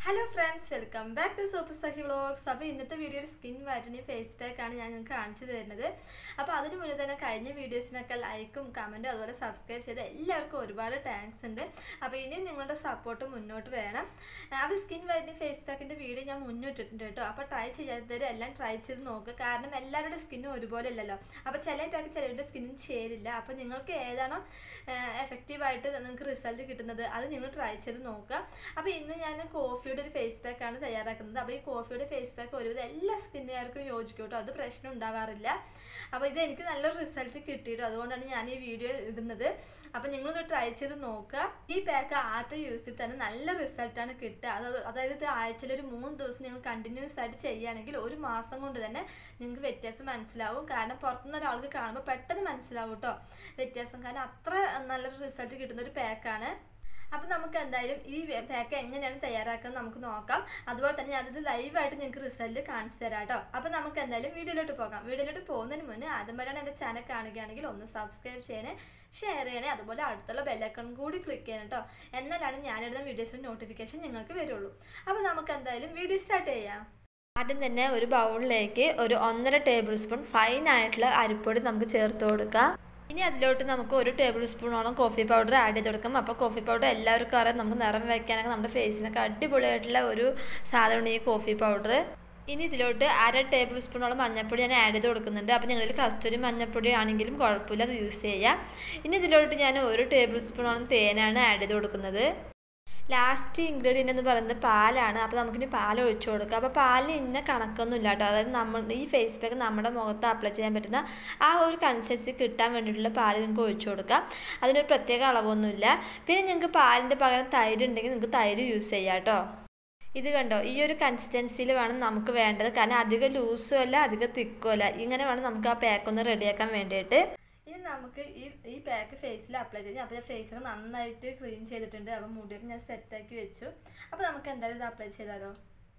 hello friends welcome back to super Sahi vlogs അപ്പോൾ ഇന്നത്തെ വീഡിയോയിൽ സ്കിൻ വൈറ്റനിങ് ഫേസ് പാക്ക് ആണ് ഞാൻ നിങ്ങൾക്ക് കാണിച്ചു തരുന്നത് അപ്പോൾ അതിന് മുന്നേ തന്നെ കഴിഞ്ഞ വീഡിയോസിനൊക്കെ ലൈക്കും കമൻറ്റും അതുപോലെ സബ്സ്ക്രൈബ് ചെയ്ത എല്ലാവർക്കും ഒരുപാട് താങ്ക്സ് ഉണ്ട് അപ്പോൾ ഇനിയും നിങ്ങളുടെ സപ്പോർട്ട് മുന്നോട്ട് വേണം അപ്പോൾ സ്കിൻ വൈറ്റനിങ് ഫേസ് പാക്കിൻ്റെ വീഡിയോ ഞാൻ മുന്നിട്ടിട്ടുണ്ട് കേട്ടോ അപ്പോൾ ട്രൈ ചെയ്യാത്തവർ എല്ലാം ട്രൈ ചെയ്ത് നോക്കുക കാരണം എല്ലാവരുടെ സ്കിന്നും ഒരുപോലെ അല്ലല്ലോ അപ്പോൾ ചില പാക്ക് ചിലവരുടെ സ്കിന്നും ചേരില്ല അപ്പോൾ നിങ്ങൾക്ക് ഏതാണോ എഫക്റ്റീവായിട്ട് നിങ്ങൾക്ക് റിസൾട്ട് കിട്ടുന്നത് അത് നിങ്ങൾ ട്രൈ ചെയ്ത് നോക്കുക അപ്പോൾ ഇന്ന് ഞാൻ കോഫിയുടെ ഒരു ഫേസ് പാക്ക് ആണ് തയ്യാറാക്കുന്നത് അപ്പോൾ ഈ കോഫിയുടെ ഫേസ് പാക്ക് ഒരുവിധം എല്ലാ സ്കിന്നുകാർക്കും യോജിക്കും കേട്ടോ അത് പ്രശ്നം ഉണ്ടാവാറില്ല അപ്പോൾ ഇത് എനിക്ക് നല്ലൊരു റിസൾട്ട് കിട്ടിയിട്ടു അതുകൊണ്ടാണ് ഞാൻ ഈ വീഡിയോ ഇടുന്നത് അപ്പോൾ നിങ്ങളൊന്ന് ട്രൈ ചെയ്ത് നോക്കുക ഈ പാക്ക് ആദ്യത്തെ യൂസിൽ തന്നെ നല്ല റിസൾട്ടാണ് കിട്ടുക അത് അതായത് ഇത് ആഴ്ചയിൽ ഒരു മൂന്ന് ദിവസം നിങ്ങൾ കണ്ടിന്യൂസ് ആയിട്ട് ചെയ്യുകയാണെങ്കിൽ ഒരു മാസം കൊണ്ട് തന്നെ നിങ്ങൾക്ക് വ്യത്യാസം മനസ്സിലാവും കാരണം പുറത്തുനിന്ന് ഒരാൾക്ക് കാണുമ്പോൾ പെട്ടെന്ന് മനസ്സിലാവും കേട്ടോ വ്യത്യാസം കാരണം അത്ര നല്ലൊരു റിസൾട്ട് കിട്ടുന്ന ഒരു പാക്കാണ് അപ്പോൾ നമുക്ക് എന്തായാലും ഈ പാക്ക് എങ്ങനെയാണ് തയ്യാറാക്കുന്നത് നമുക്ക് നോക്കാം അതുപോലെ തന്നെ ഞാനിത് ലൈവായിട്ട് നിങ്ങൾക്ക് റിസൾട്ട് കാണിച്ചു തരാം കേട്ടോ അപ്പോൾ നമുക്ക് എന്തായാലും വീഡിയോയിലോട്ട് പോകാം വീഡിയോയിലോട്ട് പോകുന്നതിന് മുന്നേ ആദ്യം വരെയാണ് എൻ്റെ ചാനൽ കാണുകയാണെങ്കിൽ ഒന്ന് സബ്സ്ക്രൈബ് ചെയ്യണേ ഷെയർ ചെയ്യണേ അതുപോലെ അടുത്തുള്ള ബെല്ലൈക്കൺ കൂടി ക്ലിക്ക് ചെയ്യണം കേട്ടോ എന്നാലാണ് ഞാനിടുന്ന വീഡിയോസിൻ്റെ നോട്ടിഫിക്കേഷൻ നിങ്ങൾക്ക് വരുള്ളൂ അപ്പോൾ നമുക്ക് എന്തായാലും വീഡിയോ സ്റ്റാർട്ട് ചെയ്യാം ആദ്യം തന്നെ ഒരു ബൗളിലേക്ക് ഒരു ഒന്നര ടേബിൾ സ്പൂൺ ഫൈൻ ആയിട്ടുള്ള അരിപ്പൊടി നമുക്ക് ചേർത്ത് കൊടുക്കാം ഇനി അതിലോട്ട് നമുക്ക് ഒരു ടേബിൾ സ്പൂണോളം കോഫി പൗഡർ ആഡ് ചെയ്ത് കൊടുക്കാം അപ്പോൾ കോഫി പൗഡർ എല്ലാവർക്കും അറിയാം നമുക്ക് നിറം വയ്ക്കാനൊക്കെ നമ്മുടെ ഫേസിനൊക്കെ അടിപൊളിയായിട്ടുള്ള ഒരു സാധനമാണ് ഈ കോഫി പൗഡർ ഇനി ഇതിലോട്ട് അര ടേബിൾ സ്പൂണോളം മഞ്ഞൾപ്പൊടി ഞാൻ ആഡ് ചെയ്ത് കൊടുക്കുന്നുണ്ട് അപ്പോൾ നിങ്ങളിൽ കസ്തൂരി മഞ്ഞൾപ്പൊടി ആണെങ്കിലും കുഴപ്പമില്ല അത് യൂസ് ചെയ്യാം ഇനി ഇതിലോട്ട് ഞാൻ ഒരു ടേബിൾ സ്പൂണോളം തേനാണ് ആഡ് ചെയ്ത് കൊടുക്കുന്നത് ലാസ്റ്റ് ഇൻഗ്രീഡിയൻ്റ് എന്ന് പറയുന്നത് പാലാണ് അപ്പോൾ നമുക്കിനി പാൽ ഒഴിച്ചു കൊടുക്കാം അപ്പോൾ പാലിന് ഇന്ന കണക്കൊന്നുമില്ല കേട്ടോ അതായത് നമ്മൾ ഈ ഫേസ് പാക്ക് നമ്മുടെ മുഖത്ത് അപ്ലൈ ചെയ്യാൻ പറ്റുന്ന ആ ഒരു കൺസിസ്റ്റൻസി കിട്ടാൻ വേണ്ടിയിട്ടുള്ള പാൽ നിങ്ങൾക്ക് ഒഴിച്ചു കൊടുക്കാം അതിനൊരു പ്രത്യേക അളവൊന്നുമില്ല പിന്നെ നിങ്ങൾക്ക് പാലിൻ്റെ പകരം തൈര് ഉണ്ടെങ്കിൽ നിങ്ങൾക്ക് തൈര് യൂസ് ചെയ്യാം കേട്ടോ ഇത് കണ്ടോ ഈ ഒരു കൺസിസ്റ്റൻസിയിൽ വേണം നമുക്ക് വേണ്ടത് കാരണം അധികം ലൂസും അല്ല അധികം തിക്കും അല്ല ഇങ്ങനെ വേണം നമുക്ക് ആ പാക്ക് ഒന്ന് റെഡിയാക്കാൻ വേണ്ടിയിട്ട് ഇനി നമുക്ക് ഈ ഈ പാക്ക് ഫേസിൽ അപ്ലൈ ചെയ്യാം അപ്പോൾ ഞാൻ ഫേസൊക്കെ നന്നായിട്ട് ക്ലീൻ ചെയ്തിട്ടുണ്ട് അപ്പോൾ മുടിയൊക്കെ ഞാൻ സെറ്റാക്കി വെച്ചു അപ്പോൾ നമുക്ക് എന്തായാലും ഇത് അപ്ലൈ ചെയ്താലോ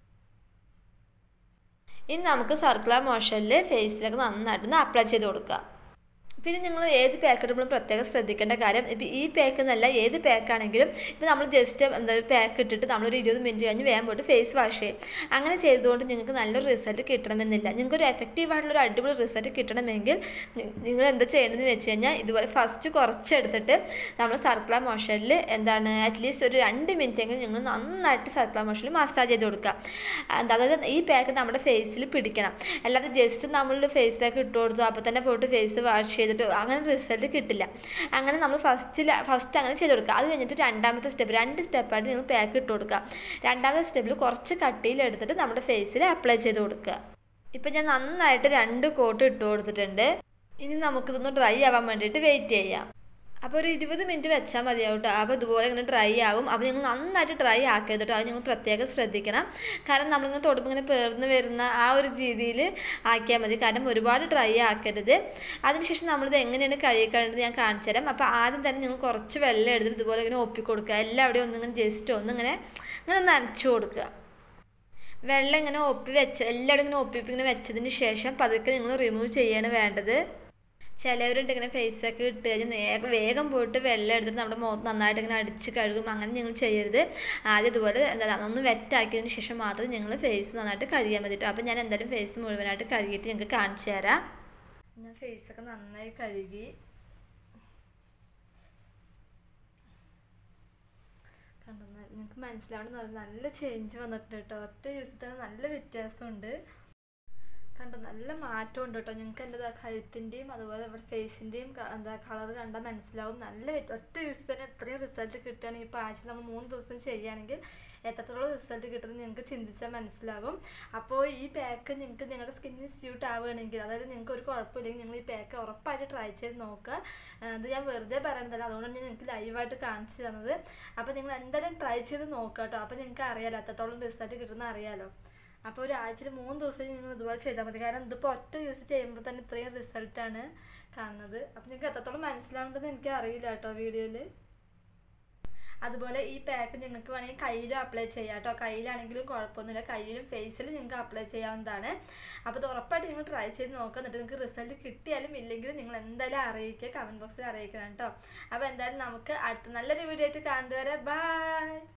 ഇനി നമുക്ക് സർക്കുലർ മോഷനിൽ ഫേസിലൊക്കെ നന്നായിട്ടൊന്ന് അപ്ലൈ ചെയ്ത് കൊടുക്കുക പിന്നെ നിങ്ങൾ ഏത് പാക്ക് ഇടുമ്പോഴും പ്രത്യേകം ശ്രദ്ധിക്കേണ്ട കാര്യം ഇപ്പം ഈ പാക്ക് എന്നല്ല ഏത് പാക്കാണെങ്കിലും ഇപ്പോൾ നമ്മൾ ജസ്റ്റ് എന്താ പാക്ക് ഇട്ടിട്ട് നമ്മളൊരു ഇരുപത് മിനിറ്റ് കഴിഞ്ഞ് വേഗം പോയിട്ട് ഫേസ് വാഷ് ചെയ്യും അങ്ങനെ ചെയ്തുകൊണ്ട് നിങ്ങൾക്ക് നല്ലൊരു റിസൾട്ട് കിട്ടണമെന്നില്ല നിങ്ങൾക്ക് ഒരു എഫക്റ്റീവ് ആയിട്ടുള്ള ഒരു അടിപൊളി റിസൾട്ട് കിട്ടണമെങ്കിൽ നിങ്ങൾ എന്താ ചെയ്യണമെന്ന് വെച്ച് കഴിഞ്ഞാൽ ഇതുപോലെ ഫസ്റ്റ് കുറച്ചെടുത്തിട്ട് നമ്മൾ സർക്കുലർ മോഷനിൽ എന്താണ് അറ്റ്ലീസ്റ്റ് ഒരു രണ്ട് മിനിറ്റ് എങ്കിലും നിങ്ങൾ നന്നായിട്ട് സർക്കുലർ മോഷനിൽ മസാജ് ചെയ്ത് കൊടുക്കുക അതായത് ഈ പാക്ക് നമ്മുടെ ഫേസിൽ പിടിക്കണം അല്ലാതെ ജസ്റ്റ് നമ്മൾ ഫേസ് പാക്ക് ഇട്ട് കൊടുത്തു അപ്പോൾ തന്നെ പോയിട്ട് ഫേസ് വാഷ് ചെയ്ത് ചെയ്തിട്ട് അങ്ങനെ റിസൾട്ട് കിട്ടില്ല അങ്ങനെ നമ്മൾ ഫസ്റ്റിൽ ഫസ്റ്റ് അങ്ങനെ ചെയ്ത് കൊടുക്കുക അത് കഴിഞ്ഞിട്ട് രണ്ടാമത്തെ സ്റ്റെപ്പ് രണ്ട് സ്റ്റെപ്പായിട്ട് നിങ്ങൾ പാക്ക് ഇട്ട് കൊടുക്കുക രണ്ടാമത്തെ സ്റ്റെപ്പിൽ കുറച്ച് കട്ടിയിൽ എടുത്തിട്ട് നമ്മുടെ ഫേസിൽ അപ്ലൈ ചെയ്ത് കൊടുക്കുക ഇപ്പം ഞാൻ നന്നായിട്ട് രണ്ട് കോട്ട് ഇട്ട് കൊടുത്തിട്ടുണ്ട് ഇനി നമുക്കിതൊന്ന് ഡ്രൈ ആവാൻ വേണ്ടിയിട്ട് വെയിറ്റ് ചെയ്യാം അപ്പോൾ ഒരു ഇരുപത് മിനിറ്റ് വെച്ചാൽ മതിയാവും കേട്ടോ അപ്പോൾ ഇതുപോലെ ഇങ്ങനെ ഡ്രൈ ആവും അപ്പോൾ നിങ്ങൾ നന്നായിട്ട് ഡ്രൈ ആക്കരുത് കേട്ടോ അത് നിങ്ങൾ പ്രത്യേകം ശ്രദ്ധിക്കണം കാരണം നമ്മളിങ്ങനെ തൊടുമ്പോൾ ഇങ്ങനെ പേർന്ന് വരുന്ന ആ ഒരു രീതിയിൽ ആക്കിയാൽ മതി കാരണം ഒരുപാട് ഡ്രൈ ആക്കരുത് അതിനുശേഷം നമ്മളിത് എങ്ങനെയാണ് കഴുകിക്കളേണ്ടത് ഞാൻ കാണിച്ചു തരാം അപ്പോൾ ആദ്യം തന്നെ നിങ്ങൾ കുറച്ച് വെള്ളം എടുത്തിട്ട് ഇതുപോലെ ഇങ്ങനെ ഒപ്പി കൊടുക്കുക എല്ലാവിടെയും ഒന്നിങ്ങനെ ജസ്റ്റ് ഒന്നിങ്ങനെ ഇങ്ങനെ നനച്ചു കൊടുക്കുക വെള്ളം ഇങ്ങനെ ഒപ്പി വെച്ച് എല്ലാവരും ഇങ്ങനെ ഒപ്പിപ്പി ഇങ്ങനെ വെച്ചതിന് ശേഷം പതുക്കെ നിങ്ങൾ റിമൂവ് ചെയ്യാണ് വേണ്ടത് ചിലവരുണ്ട് ഇങ്ങനെ ഫേസ് പാക്ക് ഇട്ട് കഴിഞ്ഞാൽ വേഗം വേഗം പോയിട്ട് വെള്ളം എടുത്തിട്ട് നമ്മുടെ മുഖത്ത് നന്നായിട്ട് ഇങ്ങനെ അടിച്ച് കഴുകും അങ്ങനെ നിങ്ങൾ ചെയ്യരുത് ആദ്യം ഇതുപോലെ എന്താ ഒന്ന് വെറ്റാക്കിയതിന് ശേഷം മാത്രം നിങ്ങൾ ഫേസ് നന്നായിട്ട് കഴുകിയാൽ മതി കേട്ടോ അപ്പോൾ ഞാൻ എന്തായാലും ഫേസ് മുഴുവനായിട്ട് കഴുകിയിട്ട് നിങ്ങൾക്ക് കാണിച്ചു തരാം ഞാൻ ഫേസൊക്കെ നന്നായി കഴുകി കണ്ടോ നിങ്ങൾക്ക് മനസ്സിലാവണം നല്ല ചേഞ്ച് വന്നിട്ടുണ്ട് കേട്ടോ ഒറ്റ യൂസിൽ തന്നെ നല്ല വ്യത്യാസമുണ്ട് കണ്ടോ നല്ല മാറ്റം ഉണ്ട് കേട്ടോ നിങ്ങൾക്ക് എൻ്റെ കഴുത്തിൻ്റെയും അതുപോലെ ഇവിടെ ഫേസിൻ്റെയും എന്താ കളർ കണ്ടാൽ മനസ്സിലാവും നല്ല ഒറ്റ യൂസ് തന്നെ എത്രയും റിസൾട്ട് കിട്ടുകയാണെങ്കിൽ ഇപ്പോൾ ആഴ്ച നമ്മൾ മൂന്ന് ദിവസം ചെയ്യുകയാണെങ്കിൽ എത്രത്തോളം റിസൾട്ട് കിട്ടുന്നത് നിങ്ങൾക്ക് ചിന്തിച്ചാൽ മനസ്സിലാവും അപ്പോൾ ഈ പാക്ക് നിങ്ങൾക്ക് നിങ്ങളുടെ സ്കിന്നിന് സ്യൂട്ട് ആവുകയാണെങ്കിൽ അതായത് നിങ്ങൾക്ക് ഒരു കുഴപ്പമില്ലെങ്കിൽ നിങ്ങൾ ഈ പാക്ക് ഉറപ്പായിട്ട് ട്രൈ ചെയ്ത് നോക്കുക അത് ഞാൻ വെറുതെ പറയണതല്ല അതുകൊണ്ടാണ് ഞാൻ നിങ്ങൾക്ക് ലൈവായിട്ട് കാണിച്ചു തന്നത് അപ്പോൾ നിങ്ങൾ എന്തായാലും ട്രൈ ചെയ്ത് നോക്കുക കേട്ടോ അപ്പോൾ നിങ്ങൾക്ക് അറിയാലോ എത്രത്തോളം റിസൾട്ട് കിട്ടുന്ന അറിയാലോ അപ്പോൾ ഒരാഴ്ചയിൽ മൂന്ന് ദിവസം നിങ്ങൾ ഇതുപോലെ ചെയ്താൽ മതി കാരണം ഇതിപ്പോൾ ഒറ്റ യൂസ് ചെയ്യുമ്പോൾ തന്നെ ഇത്രയും റിസൾട്ടാണ് കാണുന്നത് അപ്പോൾ നിങ്ങൾക്ക് എത്രത്തോളം മനസ്സിലാവേണ്ടത് എനിക്ക് അറിയില്ല കേട്ടോ വീഡിയോയിൽ അതുപോലെ ഈ പാക്ക് നിങ്ങൾക്ക് വേണമെങ്കിൽ കയ്യിലും അപ്ലൈ ചെയ്യാം കേട്ടോ കയ്യിലാണെങ്കിലും കുഴപ്പമൊന്നുമില്ല കയ്യിലും ഫേസിലും നിങ്ങൾക്ക് അപ്ലൈ ചെയ്യാവുന്നതാണ് അപ്പോൾ ഇത് ഉറപ്പായിട്ട് നിങ്ങൾ ട്രൈ ചെയ്ത് നോക്കുക എന്നിട്ട് നിങ്ങൾക്ക് റിസൾട്ട് കിട്ടിയാലും ഇല്ലെങ്കിലും നിങ്ങൾ എന്തായാലും അറിയിക്കുക കമൻറ്റ് ബോക്സിൽ അറിയിക്കണം കേട്ടോ അപ്പോൾ എന്തായാലും നമുക്ക് അടുത്ത നല്ലൊരു വീഡിയോ ആയിട്ട് കാണുന്നവരെ ബൈ